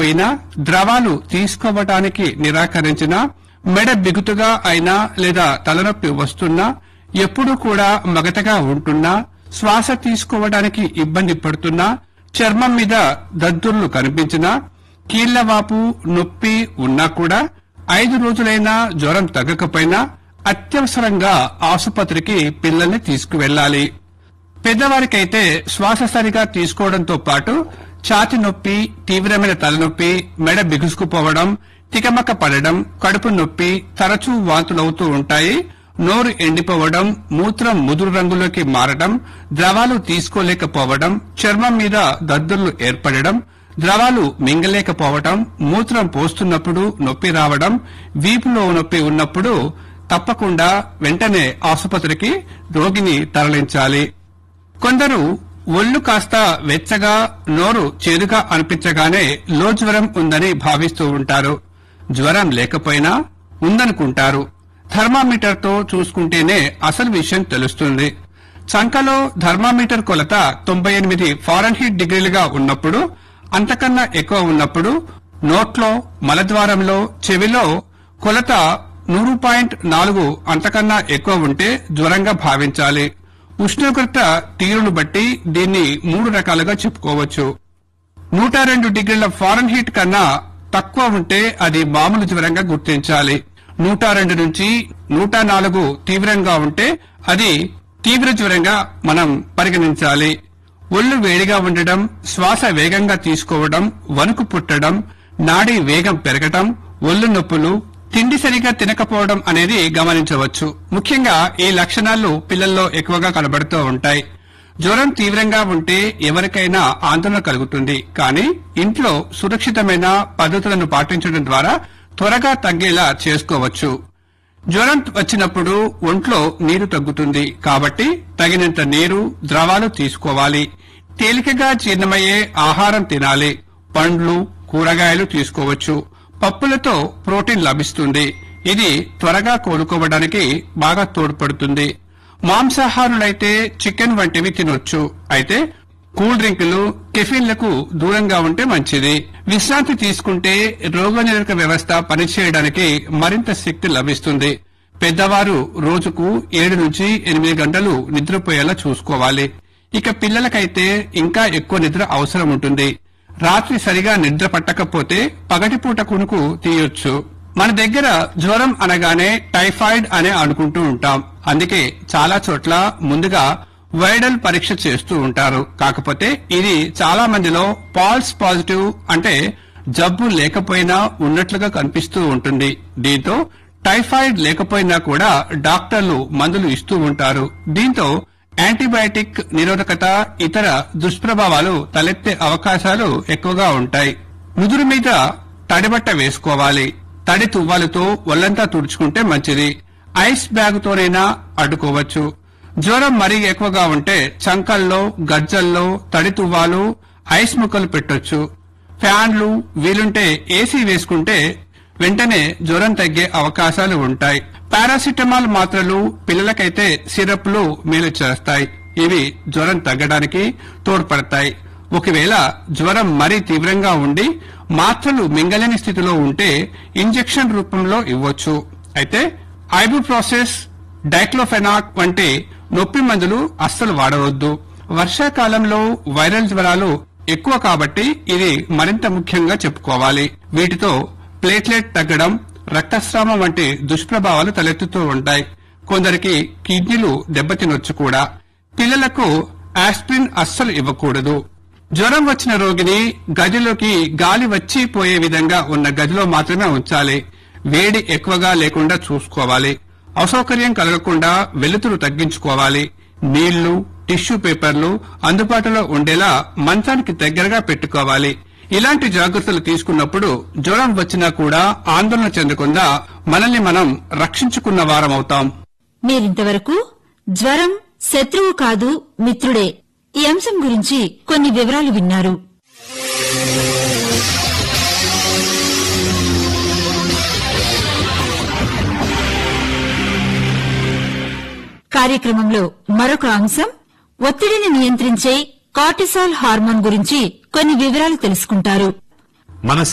తగ్గిపోయినా ద్రవాలు తీసుకోవటానికి నిరాకరించినా మెడ బిగుతుగా అయినా లేదా తలనొప్పి వస్తున్నా ఎప్పుడూ కూడా మగతగా ఉంటున్నా శ్వాస తీసుకోవడానికి ఇబ్బంది పడుతున్నా చర్మం మీద దద్దుర్లు కనిపించినా కీళ్లవాపు నొప్పి ఉన్నా కూడా ఐదు రోజులైనా జ్వరం తగ్గకపోయినా అత్యవసరంగా ఆసుపత్రికి పిల్లల్ని తీసుకువెళ్లాలి పెద్దవారికైతే శ్వాస సరిగా తీసుకోవడంతో పాటు ఛాతి నొప్పి తీవ్రమైన తలనొప్పి మెడ బిగుసుకుపోవడం తికమక పడడం కడుపు నొప్పి తరచూ వాంతులవుతూ ఉంటాయి నోరు ఎండిపోవడం మూత్రం ముదురు రంగులోకి మారడం ద్రవాలు తీసుకోలేకపోవడం చర్మం మీద దద్దుర్లు ఏర్పడడం ద్రవాలు మింగలేకపోవడం మూత్రం పోస్తున్నప్పుడు నొప్పి రావడం వీపులో నొప్పి ఉన్నప్పుడు తప్పకుండా వెంటనే ఆసుపత్రికి రోగిని తరలించాలి కొందరు ఒళ్ళు కాస్త వెచ్చగా నోరు చేదుగా అనిపించగానే లో జ్వరం ఉందని భావిస్తూ ఉంటారు జ్వరం లేకపోయినా ఉందనుకుంటారు థర్మామీటర్ తో చూసుకుంటేనే అసలు విషయం తెలుస్తుంది చంకలో థర్మామీటర్ కొలత తొంభై ఎనిమిది ఫారెన్హీట్ డిగ్రీలుగా ఉన్నప్పుడు అంతకన్నా ఎక్కువ ఉన్నప్పుడు నోట్లో మలద్వారంలో చెవిలో కొలత నూరు పాయింట్ నాలుగు అంతకన్నా ఎక్కువ ఉంటే జ్వరంగా భావించాలి ఉష్ణోగ్రత తీరును బట్టి దీన్ని మూడు రకాలుగా చెప్పుకోవచ్చు నూట రెండు డిగ్రీల ఫారెన్ హీట్ కన్నా తక్కువ ఉంటే అది మామూలు జ్వరంగా గుర్తించాలి నూట రెండు నుంచి నూట నాలుగు తీవ్రంగా ఉంటే అది తీవ్ర జ్వరంగా మనం పరిగణించాలి ఒళ్ళు వేడిగా ఉండడం శ్వాస వేగంగా తీసుకోవడం వణుకు పుట్టడం నాడీ వేగం పెరగటం ఒళ్ళు నొప్పులు తిండి సరిగా తినకపోవడం అనేది గమనించవచ్చు ముఖ్యంగా ఈ లక్షణాలు పిల్లల్లో ఎక్కువగా కనబడుతూ ఉంటాయి జ్వరం తీవ్రంగా ఉంటే ఎవరికైనా ఆందోళన కలుగుతుంది కానీ ఇంట్లో సురక్షితమైన పద్ధతులను పాటించడం ద్వారా త్వరగా తగ్గేలా చేసుకోవచ్చు జ్వరం వచ్చినప్పుడు ఒంట్లో నీరు తగ్గుతుంది కాబట్టి తగినంత నీరు ద్రవాలు తీసుకోవాలి తేలికగా జీర్ణమయ్యే ఆహారం తినాలి పండ్లు కూరగాయలు తీసుకోవచ్చు పప్పులతో ప్రోటీన్ లభిస్తుంది ఇది త్వరగా కోలుకోవడానికి బాగా తోడ్పడుతుంది మాంసాహారులైతే చికెన్ వంటివి తినొచ్చు అయితే కూల్ డ్రింకులు కెఫిన్లకు దూరంగా ఉంటే మంచిది విశ్రాంతి తీసుకుంటే రోగనిరోధక వ్యవస్థ పనిచేయడానికి మరింత శక్తి లభిస్తుంది పెద్దవారు రోజుకు ఏడు నుంచి ఎనిమిది గంటలు నిద్రపోయేలా చూసుకోవాలి ఇక పిల్లలకైతే ఇంకా ఎక్కువ నిద్ర అవసరం ఉంటుంది రాత్రి సరిగా నిద్ర పట్టకపోతే పగటిపూట కునుకు తీయొచ్చు మన దగ్గర జ్వరం అనగానే టైఫాయిడ్ అనే అనుకుంటూ ఉంటాం అందుకే చాలా చోట్ల ముందుగా వైరల్ పరీక్ష చేస్తూ ఉంటారు కాకపోతే ఇది చాలా మందిలో పాల్స్ పాజిటివ్ అంటే జబ్బు లేకపోయినా ఉన్నట్లుగా కనిపిస్తూ ఉంటుంది దీంతో టైఫాయిడ్ లేకపోయినా కూడా డాక్టర్లు మందులు ఇస్తూ ఉంటారు దీంతో యాంటీబయాటిక్ నిరోధకత ఇతర దుష్ప్రభావాలు తలెత్తే అవకాశాలు ఎక్కువగా ఉంటాయి ముదురు మీద తడిబట్ట వేసుకోవాలి తడి తువ్వాలతో ఒళ్లంతా తుడుచుకుంటే మంచిది ఐస్ బ్యాగుతోనైనా అడ్డుకోవచ్చు జ్వరం మరీ ఎక్కువగా ఉంటే చంకల్లో గజ్జల్లో తడి తువ్వాలు ఐస్ ముక్కలు పెట్టొచ్చు ఫ్యాన్లు వీలుంటే ఏసీ వేసుకుంటే వెంటనే జ్వరం తగ్గే అవకాశాలు ఉంటాయి పారాసిటమాల్ మాత్రలు పిల్లలకైతే సిరప్లు మేలు చేస్తాయి ఇవి జ్వరం తగ్గడానికి తోడ్పడతాయి ఒకవేళ జ్వరం మరీ తీవ్రంగా ఉండి మాత్రలు మింగలేని స్థితిలో ఉంటే ఇంజెక్షన్ రూపంలో ఇవ్వచ్చు అయితే ఐబుప్రోసెస్ డైక్లోఫెనాక్ వంటి నొప్పి మందులు అస్సలు వాడవద్దు వర్షాకాలంలో వైరల్ జ్వరాలు ఎక్కువ కాబట్టి ఇది మరింత ముఖ్యంగా చెప్పుకోవాలి వీటితో ప్లేట్లెట్ తగ్గడం రక్తస్రావం వంటి దుష్ప్రభావాలు తలెత్తుతూ ఉంటాయి కొందరికి కిడ్నీలు దెబ్బతినొచ్చు కూడా పిల్లలకు ఆస్పిరిన్ అస్సలు ఇవ్వకూడదు జ్వరం వచ్చిన రోగిని గదిలోకి గాలి వచ్చి పోయే విధంగా ఉన్న గదిలో మాత్రమే ఉంచాలి వేడి ఎక్కువగా లేకుండా చూసుకోవాలి అసౌకర్యం కలగకుండా వెలుతురు తగ్గించుకోవాలి నీళ్లు టిష్యూ పేపర్లు అందుబాటులో ఉండేలా మంచానికి దగ్గరగా పెట్టుకోవాలి ఇలాంటి జాగ్రత్తలు తీసుకున్నప్పుడు జ్వరం వచ్చినా కూడా ఆందోళన చెందకుండా మనల్ని మనం రక్షించుకున్న వారమవుతాం మీరింతవరకు జ్వరం శత్రువు కాదు మిత్రుడే ఈ అంశం గురించి కొన్ని వివరాలు విన్నారు కార్యక్రమంలో మరొక అంశం ఒత్తిడిని నియంత్రించే కార్టిసాల్ హార్మోన్ గురించి కొన్ని వివరాలు తెలుసుకుంటారు మన